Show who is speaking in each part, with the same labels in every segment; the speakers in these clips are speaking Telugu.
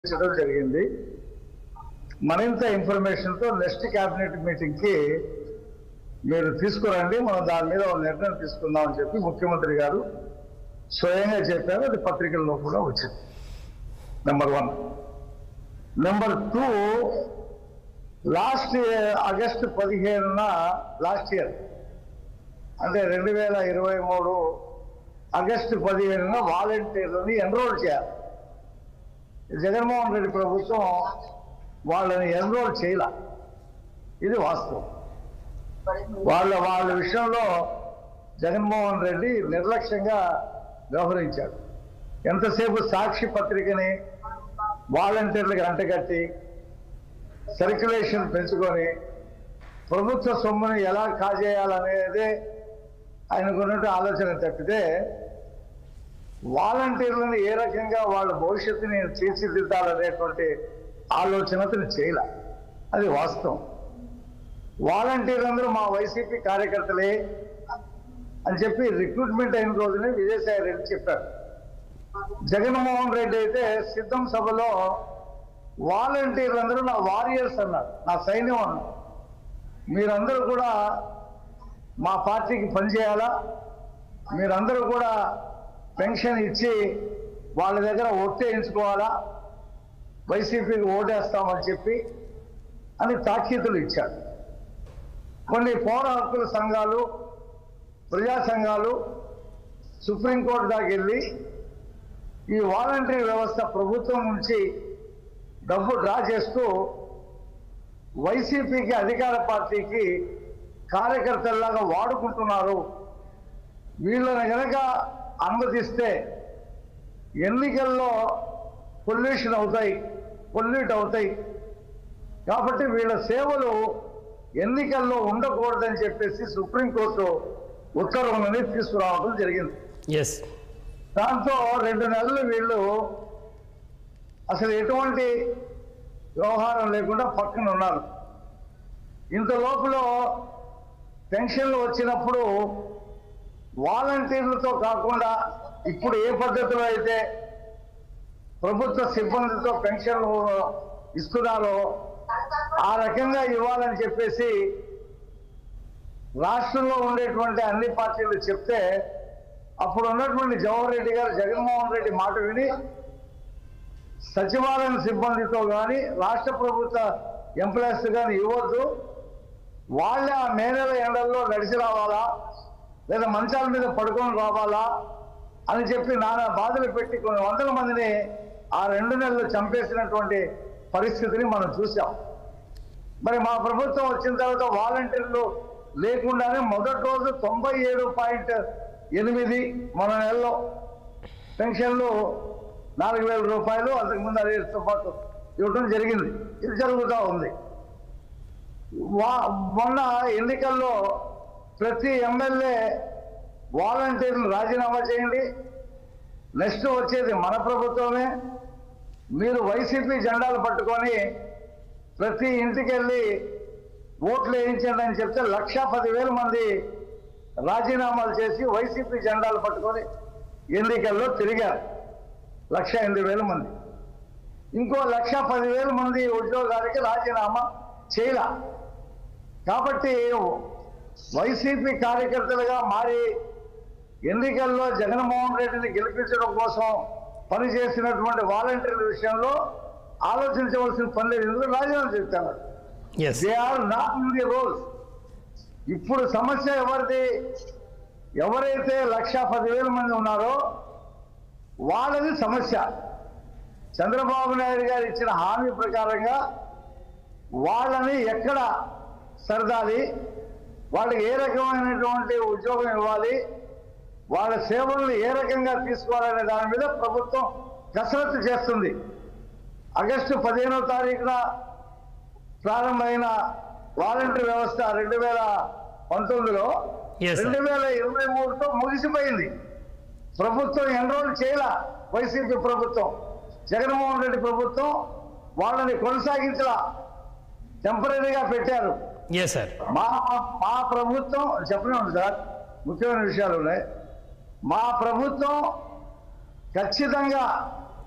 Speaker 1: ఇచ్చడం జరిగింది మరింత ఇన్ఫర్మేషన్ తో నెక్స్ట్ క్యాబినెట్ మీటింగ్ కి మీరు తీసుకురండి మనం దాని మీద ఒక నిర్ణయం తీసుకుందాం అని చెప్పి ముఖ్యమంత్రి గారు స్వయంగా చెప్పారు అది పత్రికల్లో కూడా వచ్చింది number one number two last August పదిహేనున లాస్ట్ ఇయర్ అంటే రెండు వేల ఇరవై మూడు ఆగస్టు పదిహేనున వాలంటీర్లని ఎన్రోల్ చేయాలి జగన్మోహన్ రెడ్డి ప్రభుత్వం వాళ్ళని ఎన్రోల్ చేయాల ఇది వాస్తవం వాళ్ళ వాళ్ళ విషయంలో జగన్మోహన్ రెడ్డి నిర్లక్ష్యంగా వ్యవహరించాడు ఎంతసేపు సాక్షి పత్రికని వాలంటీర్లకు అంటగట్టి సర్క్యులేషన్ పెంచుకొని ప్రభుత్వ సొమ్ముని ఎలా కాజేయాలనేదే ఆయనకున్నట్టు ఆలోచన తప్పితే వాలంటీర్లను ఏ రకంగా వాళ్ళ భవిష్యత్తుని తీర్చిదిద్దాలనేటువంటి ఆలోచన అతను చేయలే అది వాస్తవం వాలంటీర్లందరూ మా వైసీపీ కార్యకర్తలే అని చెప్పి రిక్రూట్మెంట్ అయిన రోజునే విజయసాయి రెడ్డి చెప్పారు జగన్మోహన్ రెడ్డి అయితే సిద్ధం సభలో వాలంటీర్లందరూ నా వారియర్స్ అన్నారు నా సైన్యం అన్నారు మీరందరూ కూడా మా పార్టీకి పనిచేయాలా మీరందరూ కూడా పెన్షన్ ఇచ్చి వాళ్ళ దగ్గర ఒట్టేయించుకోవాలా వైసీపీకి ఓటేస్తామని చెప్పి అని తాకీదులు ఇచ్చాడు కొన్ని పౌర హక్కుల సంఘాలు ప్రజా సంఘాలు సుప్రీంకోర్టు దాకా వెళ్ళి ఈ వాలంటరీ వ్యవస్థ ప్రభుత్వం నుంచి డబ్బు డ్రా చేస్తూ వైసీపీకి అధికార పార్టీకి కార్యకర్తల్లాగా వాడుకుంటున్నారు వీళ్ళని గనక అనుమతిస్తే ఎన్నికల్లో పొల్యూషన్ అవుతాయి పొల్యూట్ అవుతాయి కాబట్టి వీళ్ళ సేవలు ఎన్నికల్లో ఉండకూడదని చెప్పేసి సుప్రీంకోర్టు ఉత్తర్వులని తీసుకురావడం జరిగింది
Speaker 2: ఎస్
Speaker 1: దాంతో రెండు నెలలు వీళ్ళు అసలు ఎటువంటి వ్యవహారం లేకుండా పక్కన ఉన్నారు ఇంత లోపల పెన్షన్లు వచ్చినప్పుడు వాలంటీర్లతో కాకుండా ఇప్పుడు ఏ పద్ధతిలో అయితే ప్రభుత్వ సిబ్బందితో పెన్షన్లు ఇస్తున్నారో ఆ రకంగా ఇవ్వాలని చెప్పేసి రాష్ట్రంలో ఉండేటువంటి అన్ని పార్టీలు చెప్తే అప్పుడు ఉన్నటువంటి జవహర్ రెడ్డి గారు జగన్మోహన్ రెడ్డి మాట విని సచివాలయం సిబ్బందితో కానీ రాష్ట్ర ప్రభుత్వ ఎంప్లాయీస్ కానీ ఇవ్వద్దు వాళ్ళే ఆ మే నెల ఎండల్లో నడిచి రావాలా లేదా మంచాల మీద పడుకొని రావాలా అని చెప్పి నానా బాధలు పెట్టి కొన్ని వందల మందిని ఆ రెండు నెలలు చంపేసినటువంటి పరిస్థితిని మనం చూసాం మరి మా ప్రభుత్వం వచ్చిన తర్వాత వాలంటీర్లు లేకుండానే మొదటి రోజు తొంభై ఏడు పాయింట్ ఎనిమిది మన నెలలో పెన్షన్లు నాలుగు వేల రూపాయలు అంతకుముందు అదేతో పాటు ఇవ్వడం జరిగింది ఇది జరుగుతూ ఉంది వా మొన్న ఎన్నికల్లో ప్రతి ఎమ్మెల్యే వాలంటీర్లు రాజీనామా చేయండి నెక్స్ట్ వచ్చేది మన ప్రభుత్వమే మీరు వైసీపీ జెండాలు పట్టుకొని ప్రతి ఇంటికి వెళ్ళి ఓట్లు వేయించండి అని చెప్తే లక్ష పదివేల మంది రాజీనామాలు చేసి వైసీపీ జెండాలు పట్టుకొని ఎన్నికల్లో తిరిగారు లక్ష ఎనిమిది వేల మంది ఇంకో లక్ష పదివేల మంది ఉద్యోగాలకి రాజీనామా చేయలా కాబట్టి వైసీపీ కార్యకర్తలుగా మారి ఎన్నికల్లో జగన్మోహన్ రెడ్డిని గెలిపించడం కోసం పనిచేసినటువంటి వాలంటీర్ల విషయంలో ఆలోచించవలసిన పని లేదు ఎందుకంటే రాజీనామా చెప్తాను
Speaker 2: yes
Speaker 1: they are not in the rules ఇప్పుడు సమస్య ఎవరిది ఎవరైతే లక్ష పదివేల మంది ఉన్నారో వాళ్ళది సమస్య చంద్రబాబు నాయుడు గారు ఇచ్చిన హామీ ప్రకారంగా వాళ్ళని ఎక్కడ సరదాలి వాళ్ళకి ఏ రకమైనటువంటి ఉద్యోగం ఇవ్వాలి వాళ్ళ సేవలను ఏ రకంగా తీసుకోవాలనే దాని మీద ప్రభుత్వం కసరత్తు చేస్తుంది ఆగస్టు పదిహేనో తారీఖున ప్రారంభమైన వాలంటీర్ వ్యవస్థ రెండు వేల పంతొమ్మిదిలో
Speaker 2: Yes, sir.
Speaker 1: రెండు వేల ఇరవై మూడుతో ముగిసిపోయింది ప్రభుత్వం ఎన్రోల్ చేయాల వైసీపీ ప్రభుత్వం జగన్మోహన్ రెడ్డి ప్రభుత్వం వాళ్ళని కొనసాగించలా టెంపరీగా పెట్టారు
Speaker 2: ఎస్ సార్
Speaker 1: మా మా ప్రభుత్వం చెప్పనే ఉంది సార్ ముఖ్యమైన విషయాలు ఉన్నాయి మా ప్రభుత్వం ఖచ్చితంగా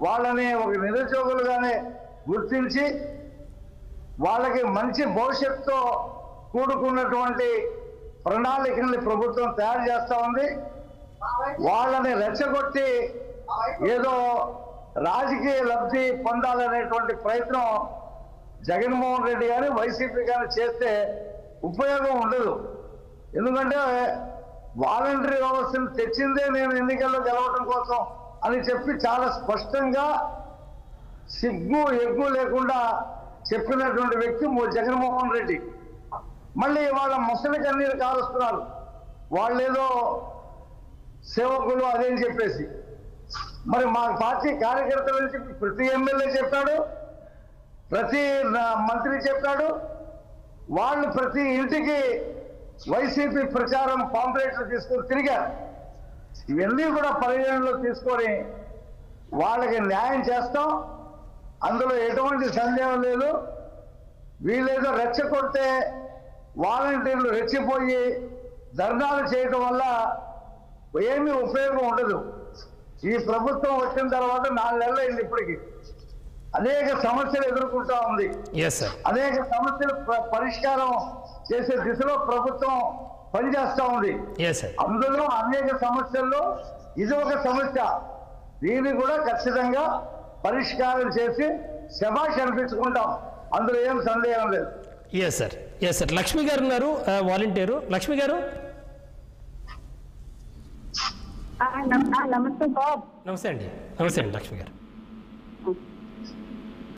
Speaker 1: వాళ్ళని ఒక నిరుద్యోగులుగానే గుర్తించి వాళ్ళకి మంచి భవిష్యత్తుతో కూడుకున్నటువంటి ప్రణాళికల్ని ప్రభుత్వం తయారు చేస్తా ఉంది వాళ్ళని రెచ్చగొట్టి ఏదో రాజకీయ లబ్ధి పొందాలనేటువంటి ప్రయత్నం జగన్మోహన్ రెడ్డి గాని వైసీపీ గాని చేస్తే ఉపయోగం ఉండదు ఎందుకంటే వాలంటరీ వ్యవస్థను తెచ్చిందే నేను ఎన్నికల్లో గెలవడం కోసం అని చెప్పి చాలా స్పష్టంగా సిగ్గు ఎగ్గు లేకుండా చెప్పినటువంటి వ్యక్తి మో- జగన్మోహన్ రెడ్డి మళ్ళీ వాళ్ళ ముసలి కన్నీరు కాలుస్తున్నారు వాళ్ళేదో సేవకులు అదేం చెప్పేసి మరి మా పార్టీ కార్యకర్తలు అని చెప్పి ప్రతి ఎమ్మెల్యే చెప్పాడు ప్రతి నా- మంత్రి చెప్పాడు వాళ్ళు ప్రతి ఇంటికి వైసీపీ ప్రచారం పాంప్లెట్లు తీసుకొని తిరిగారు ఇవన్నీ కూడా పరిగణలో తీసుకొని వాళ్ళకి న్యాయం చేస్తాం అందులో ఎటువంటి సందేహం లేదు వీళ్ళేదో రెచ్చగొడితే వాలంటీర్లు రెచ్చిపోయి ధర్నాలు చేయడం వల్ల ఏమీ ఉపయోగం ఉండదు ఈ ప్రభుత్వం వచ్చిన తర్వాత నాలుగు నెలలు అయింది ఇప్పటికి అనేక సమస్యలు ఎదుర్కొంటా ఉంది
Speaker 2: ఎస్ సార్
Speaker 1: అనేక సమస్యలు ప- పరిష్కారం చేసే దిశలో ప్రభుత్వం పనిచేస్తా ఉంది
Speaker 2: ఎస్ సార్
Speaker 1: అందులో అనేక సమస్యల్లో ఇది ఒక సమస్య దీన్ని కూడా ఖచ్చితంగా పరిష్కారం చేసి శభాష్ అనిపించుకుంటాం అందులో ఏం సందేహం లేదు
Speaker 2: yes sir yes sir Lakshmi గారు ఉన్నారు వాలంటీరు లక్ష్మి గారు
Speaker 3: ఆ, నమ- ఆ, నమస్తే సార్
Speaker 2: నమస్తే అండి నమస్తే అండి లక్ష్మి గారు
Speaker 3: ఆ,